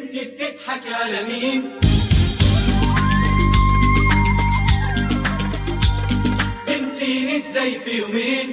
انت بتضحك على مين تنسيني ازاي في يومين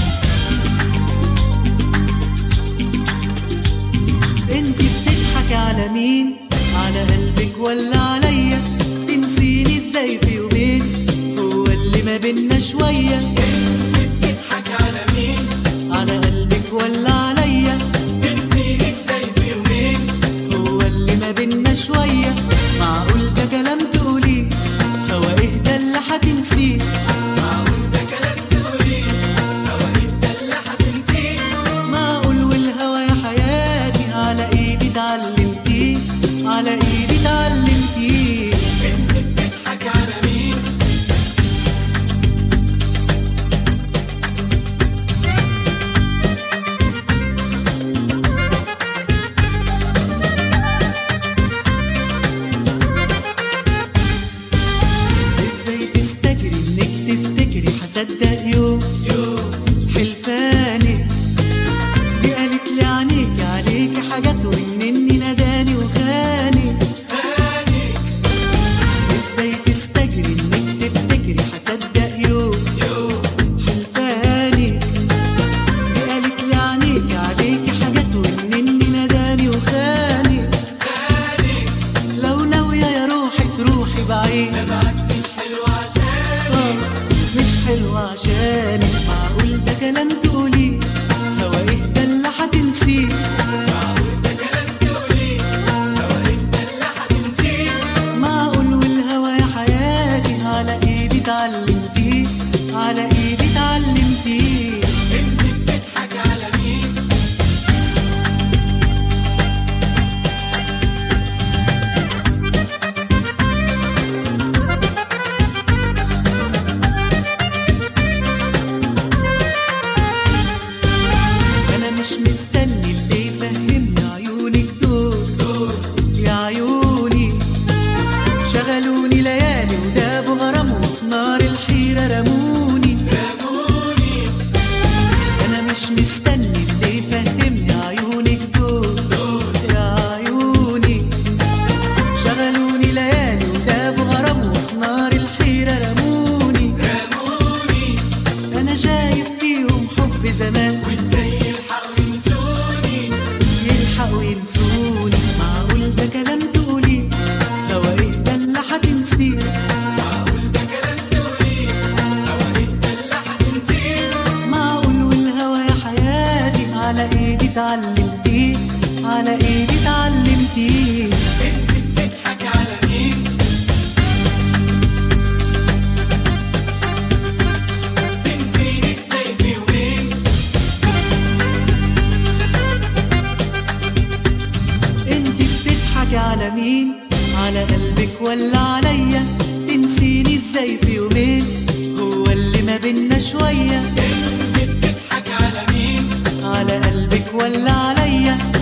انت بتضحك على مين على قلبك ولا عليا تنسيني ازاي في يومين هو اللي ما بينا شوية بتضحك على مين على قلبك ولا عليا تنسيني ازاي في يومين هو اللي ما بينا شوية معقول ده كلام تقوليه هو اهدى اللي هتنسيه معقول ده كلام تقوليه هو انت اللي هتنسيه معقول والهوى يا حياتي على ايدي اتعلمتيه على ايدي اتعلمتيه انت بتضحك على مين ازاي تستجري انك تفتكري هصدق يوم يوم حلفاني دي قالت لي عينيكي عليكي حاجات وانني ناداني وخاني هاني ازاي تستجري انك تفتكري هصدق يوم يوم حلفاني دي قالت لي عينيكي عليكي حاجات وانني ناداني وخاني هاني لو ناوية يا روحي تروحي بعيد معاك مش حلو عشاني آه، مش حلو عشاني معقول ده كلام تقوليه هو اهدى اللي هتنسيه معقول ده كلام تقوليه هو انت اللي هتنسيه معقول والهوى يا حياتي على ايدي اتعلمتيه على ايدي اتعلمتيه انت بتضحك على مين انا مش مستني اللي يفهمني عيونك دول يا عيوني شغلوني ليالي ودابوا غرام وفي نار الحيرة رموني رموني انا مش مستني اللي يفهمني عيونك دول يا عيوني شغلوني ليالي ودابوا غرام وفي نار الحيرة رموني رموني انا شايف فيهم حب زمان وازاي يلحقوا ينسوني يلحقوا ينسوني معقول ده كلام تقوليه هو ايه ده اللي هتنسيه معقول ده كلام تقوليه هو انت اللي هتنسيه معقول والهوى يا حياتي على ايدي اتعلمتيه على ايدي اتعلمتيه انت بتضحك على مين تنسيني ازاي في يومين انت بتضحكي على مين على قلبك ولا عليا تنسيني ازاي في يومين هو اللي ما بينا شوية انت بتضحك على مين على قلبك ولا عليا